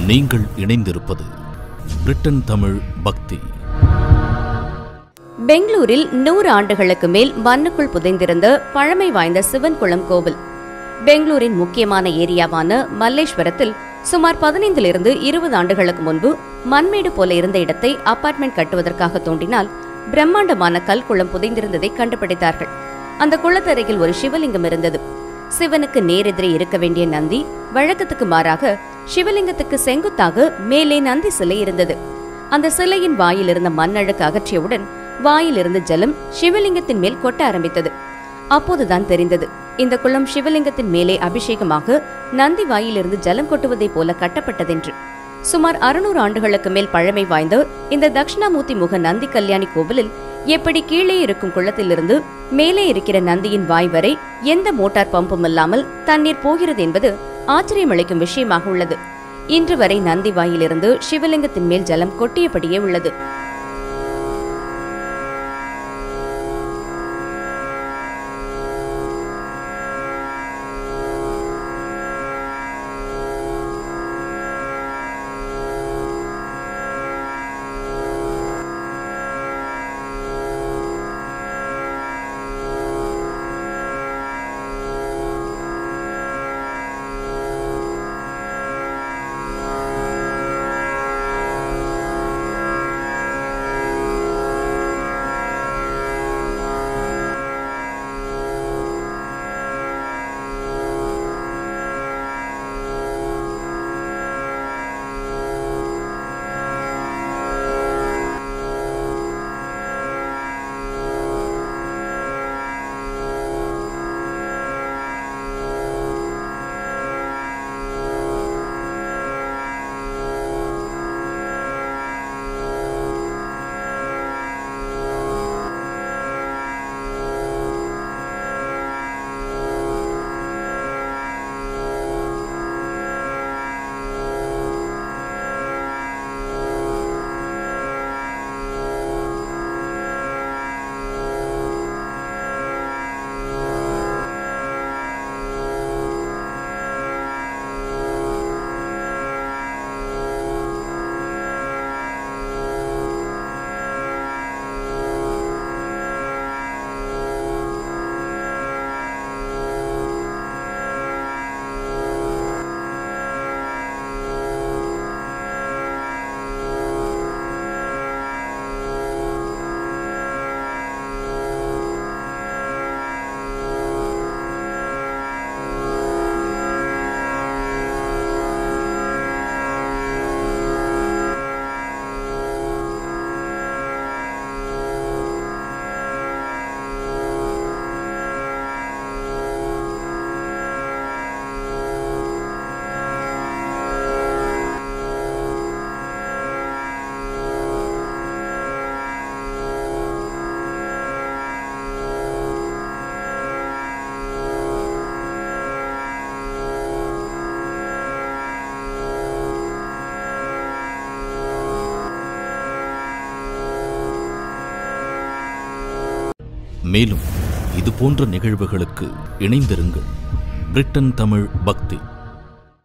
நீங்கள் இணைந்திருப்பது பிரிட்டன் தமிழ் பக்தி பெங்களூரில் நூறு ஆண்டுகளுக்கு மேல் மண்ணுக்குள் புதைந்திருந்த பழமை வாய்ந்த சிவன் குளம் கோவில் பெங்களூரின் முக்கியமான ஏரியாவான மல்லேஸ்வரத்தில் சுமார் பதினைந்திலிருந்து இருபது ஆண்டுகளுக்கு முன்பு மண்மேடு போல இருந்த இடத்தை அபார்ட்மெண்ட் கட்டுவதற்காக தோண்டினால் பிரம்மாண்டமான கல் குளம் புதைந்திருந்ததை கண்டுபிடித்தார்கள் அந்த குளத்தருகில் ஒரு சிவலிங்கம் இருந்தது சிவனுக்கு நேரெதிரே இருக்க வேண்டிய நந்தி வழக்கத்துக்கு மாறாக சிவலிங்கத்துக்கு செங்குத்தாக மேலே நந்தி சிலை இருந்தது அந்த சிலையின் வாயில் இருந்த மண்ணழுக்கு அகற்றியவுடன் வாயில் இருந்த ஜலம் சிவலிங்கத்தின் மேல் கொட்ட ஆரம்பித்தது அப்போதுதான் தெரிந்தது இந்த குளம் சிவலிங்கத்தின் மேலே அபிஷேகமாக நந்தி வாயிலிருந்து ஜலம் கொட்டுவதைப் போல கட்டப்பட்டதென்று சுமார் அறுநூறு ஆண்டுகளுக்கு மேல் பழமை வாய்ந்த இந்த தட்சிணாமூர்த்தி முக நந்தி கல்யாணி கோவிலில் எப்படி கீழே இருக்கும் குளத்திலிருந்து மேலே இருக்கிற நந்தியின் வாய் வரை எந்த மோட்டார் பம்பும் இல்லாமல் தண்ணீர் போகிறது என்பது ஆச்சரியமளிக்கும் விஷயமாக உள்ளது இன்று வரை நந்தி வாயிலிருந்து சிவலிங்கத்தின் மேல் ஜலம் கொட்டியபடியே உள்ளது மேலும் இது போன்ற நிகழ்வுகளுக்கு இணைந்திருங்கள் பிரிட்டன் தமிழ் பக்தி